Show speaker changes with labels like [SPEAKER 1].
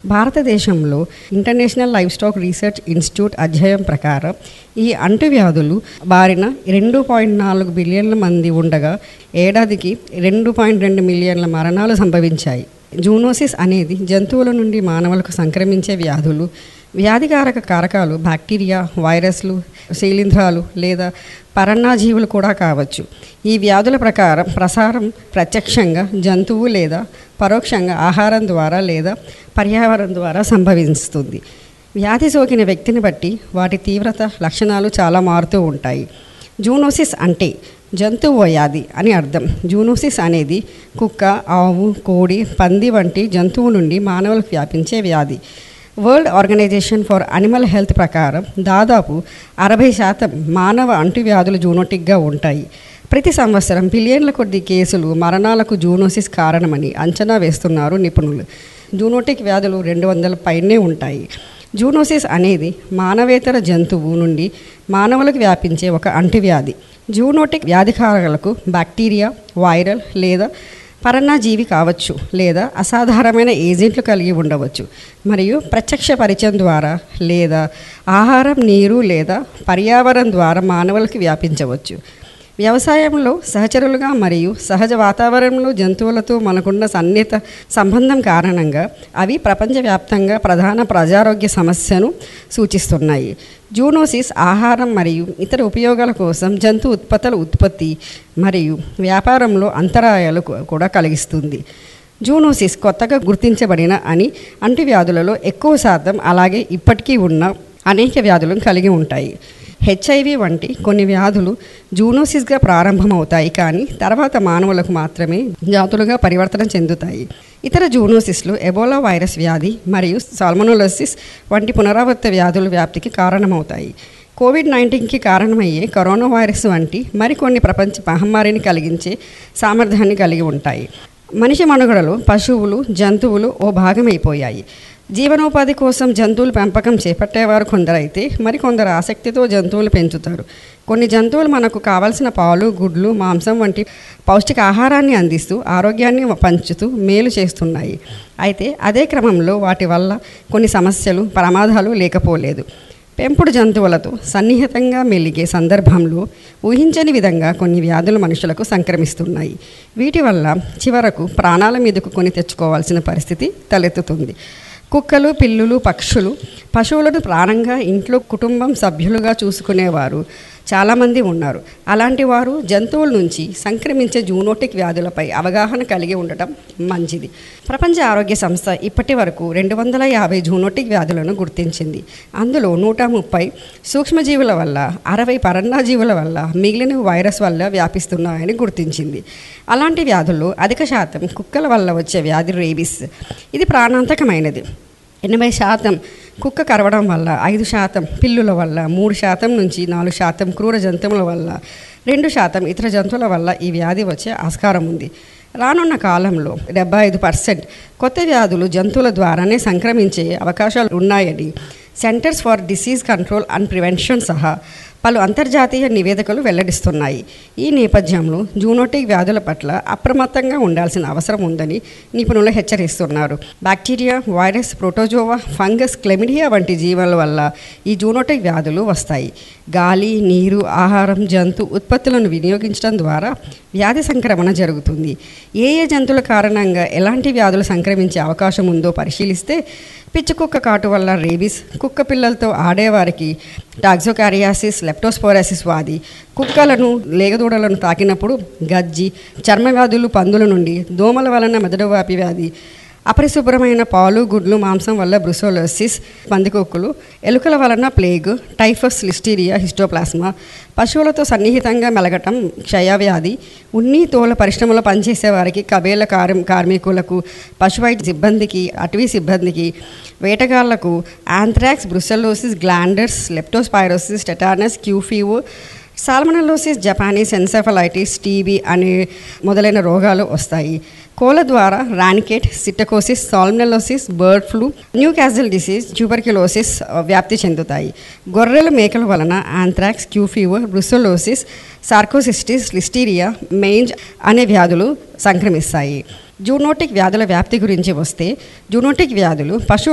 [SPEAKER 1] భారతదేశంలో international livestock research institute అధ్యయనం ప్రకారం ఈ అంటువ్యాధులు బారిన రెండు పాయింట్ నాలుగు బిలియన్ల మంది ఉండగా ఏడాదికి రెండు పాయింట్ రెండు మిలియన్ల మరణాలు సంభవించాయి జూనోసిస్ అనేది జంతువుల నుండి మానవులకు సంక్రమించే వ్యాధులు వ్యాధికారక కారకాలు బ్యాక్టీరియా వైరస్లు శీలింధ్రాలు లేదా పరన్నాజీవులు కూడా కావచ్చు ఈ వ్యాధుల ప్రకారం ప్రసారం ప్రత్యక్షంగా జంతువు లేదా పరోక్షంగా ఆహారం ద్వారా లేదా పర్యావరణం ద్వారా సంభవిస్తుంది వ్యాధి సోకిన వ్యక్తిని బట్టి వాటి తీవ్రత లక్షణాలు చాలా మారుతూ ఉంటాయి జూనోసిస్ అంటే జంతువు వ్యాధి అని అర్థం జూనోసిస్ అనేది కుక్క ఆవు కోడి పంది వంటి జంతువు నుండి మానవులకు వ్యాపించే వ్యాధి world organisation for animal health ప్రకారం దాదాపు అరవై శాతం మానవ అంటువ్యాధులు జూనోటిక్గా ఉంటాయి ప్రతి సంవత్సరం బిలియన్ల కొద్ది కేసులు మరణాలకు జూనోసిస్ కారణమని అంచనా వేస్తున్నారు నిపుణులు జూనోటిక్ వ్యాధులు రెండు వందల పైనే ఉంటాయి జూనోసిస్ అనేది మానవేతర జంతువు నుండి మానవులకు వ్యాపించే ఒక అంటువ్యాధి జూనోటిక్ వ్యాధికారకులకు బ్యాక్టీరియా వైరల్ లేదా పరన్నజీవి కావచ్చు లేదా అసాధారణమైన ఏజెంట్లు కలిగి ఉండవచ్చు మరియు ప్రత్యక్ష పరిచయం ద్వారా లేదా ఆహారం నీరు లేదా పర్యావరణం ద్వారా మానవులకు వ్యాపించవచ్చు వ్యవసాయంలో సహచరులుగా మరియు సహజ వాతావరణంలో జంతువులతో మనకున్న సన్నిహిత సంబంధం కారణంగా అవి ప్రపంచవ్యాప్తంగా ప్రధాన ప్రజారోగ్య సమస్యను సూచిస్తున్నాయి జూనోసిస్ ఆహారం మరియు ఇతర ఉపయోగాల కోసం జంతు ఉత్పత్తుల ఉత్పత్తి మరియు వ్యాపారంలో అంతరాయాలు కూ- కూడా కలిగిస్తుంది జూనోసిస్ కొత్తగా గుర్తించబడిన అని అంటువ్యాధులలో ఎక్కువ శాతం అలాగే ఇప్పటికీ ఉన్న అనేక వ్యాధులను కలిగి ఉంటాయి హెచ్ఐవి వంటి కొన్ని వ్యాధులు జూనోసిస్గా ప్రారంభమవుతాయి కానీ తర్వాత మానవులకు మాత్రమే జాతులుగా పరివర్తన చెందుతాయి ఇతర జూనోసిస్లు ఎబోలా వైరస్ వ్యాధి మరియు సాల్మనోలోసిస్ వంటి పునరావృత వ్యాధుల వ్యాప్తికి కారణమవుతాయి కోవిడ్ నైన్టీన్కి కారణమయ్యే కరోనా వైరస్ వంటి మరికొన్ని ప్రపంచ మహమ్మారిని కలిగించే సామర్థ్యాన్ని కలిగి ఉంటాయి మనిషి మనుగడలో పశువులు జంతువులు ఓ భాగమైపోయాయి జీవనోపాధి కోసం జంతువుల పెంపకం చేపట్టేవారు కొందరైతే మరికొందరు ఆసక్తితో జంతువులు పెంచుతారు కొన్ని జంతువులు మనకు కావలసిన పాలు గుడ్లు మాంసం వంటి పౌష్టిక ఆహారాన్ని అందిస్తూ ఆరోగ్యాన్ని పంచుతూ మేలు చేస్తున్నాయి అయితే అదే క్రమంలో వాటి వల్ల కొన్ని సమస్యలు ప్రమాదాలు లేకపోలేదు పెంపుడు జంతువులతో సన్నిహితంగా మెలిగే సందర్భంలో ఊహించని విధంగా కొన్ని వ్యాధులు మనుషులకు సంక్రమిస్తున్నాయి వీటి వల్ల చివరకు ప్రాణాల మీదకు కొని తెచ్చుకోవాల్సిన పరిస్థితి తలెత్తుతుంది కుక్కలు పిల్లులు పక్షులు పశువులను ప్రాణంగా ఇంట్లో కుటుంబం సభ్యులుగా చూసుకునేవారు చాలామంది ఉన్నారు అలాంటి వారు జంతువుల నుంచి సంక్రమించే జూనోటిక్ వ్యాధులపై అవగాహన కలిగి ఉండటం మంచిది ప్రపంచ ఆరోగ్య సంస్థ ఇప్పటి వరకు రెండు వందల యాభై జూనోటిక్ వ్యాధులను గుర్తించింది అందులో నూట ముప్పై సూక్ష్మజీవుల వల్ల అరవై పరన్నాజీవుల వల్ల మిగిలిన వైరస్ వల్ల వ్యాపిస్తున్నాయని గుర్తించింది అలాంటి వ్యాధుల్లో అధిక శాతం కుక్కల వల్ల వచ్చే వ్యాధి రేబిస్ ఇది ప్రాణాంతకమైనది ఎనభై శాతం కుక్క కరవడం వల్ల ఐదు శాతం పిల్లుల వల్ల మూడు శాతం నుంచి నాలుగు శాతం క్రూర జంతువుల వల్ల రెండు శాతం ఇతర జంతువుల వల్ల ఈ వ్యాధి వచ్చే ఆస్కారం ఉంది రానున్న కాలంలో డెబ్బై ఐదు పర్సెంట్ కొత్త వ్యాధులు జంతువుల ద్వారానే సంక్రమించే అవకాశాలు ఉన్నాయని centres for disease control and prevention సహా పలు అంతర్జాతీయ నివేదికలు వెల్లడిస్తున్నాయి ఈ నేపథ్యంలో జూనోటిక్ వ్యాధుల పట్ల అప్రమత్తంగా ఉండాల్సిన అవసరం ఉందని నిపుణులు హెచ్చరిస్తున్నారు bacteria virus protozoa fungus chlamydia వంటి జీవాల వల్ల ఈ జూనోటిక్ వ్యాధులు వస్తాయి గాలి నీరు ఆహారం జంతు ఉత్పత్తులను వినియోగించడం ద్వారా వ్యాధి సంక్రమణ జరుగుతుంది ఏ ఏ జంతువుల కారణంగా ఎలాంటి వ్యాధులు సంక్రమించే అవకాశం ఉందో పరిశీలిస్తే పిచ్చి కుక్క కాటు వల్ల రేబీస్ కుక్క పిల్లలతో ఆడేవారికి టాక్సోకారియాసిస్ లెప్టోస్పోరాసిస్ వ్యాధి కుక్కలను లేగదూడలను తాకినప్పుడు గజ్జి చర్మ వ్యాధులు పందుల నుండి దోమల వలన మెదడు వ్యాపి వ్యాధి అపరిశుభ్రమైన పాలు గుడ్లు మాంసం వల్ల బ్రుసోలోసిస్ పందికొక్కులు ఎలుకల వలన ప్లేగ్ టైఫస్ లిస్టీరియా హిస్టోప్లాస్మా పశువులతో సన్నిహితంగా మెలగటం క్షయవ్యాధి ఉన్ని తోల పరిశ్రమలో పనిచేసే వారికి కబేల కార్ కార్మికులకు పశువైద్య సిబ్బందికి అటవీ సిబ్బందికి వేటగాళ్లకు anthrax brucellosis glanders leptospirosis tetanus Q fever salmonellosis Japanese encephalitis TB అనే మొదలైన రోగాలు వస్తాయి కోళ్ళ ద్వారా Ranikhet psittacosis salmonellosis bird flu Newcastle disease tuberculosis వ్యాప్తి చెందుతాయి గొర్రెల మేకల వలన anthrax Q fever brucellosis sarcocystis listeria మెయిన్స్ అనే వ్యాధులు సంక్రమిస్తాయి జూనోటిక్ వ్యాధుల వ్యాప్తి గురించి వస్తే జూనోటిక్ వ్యాధులు పశు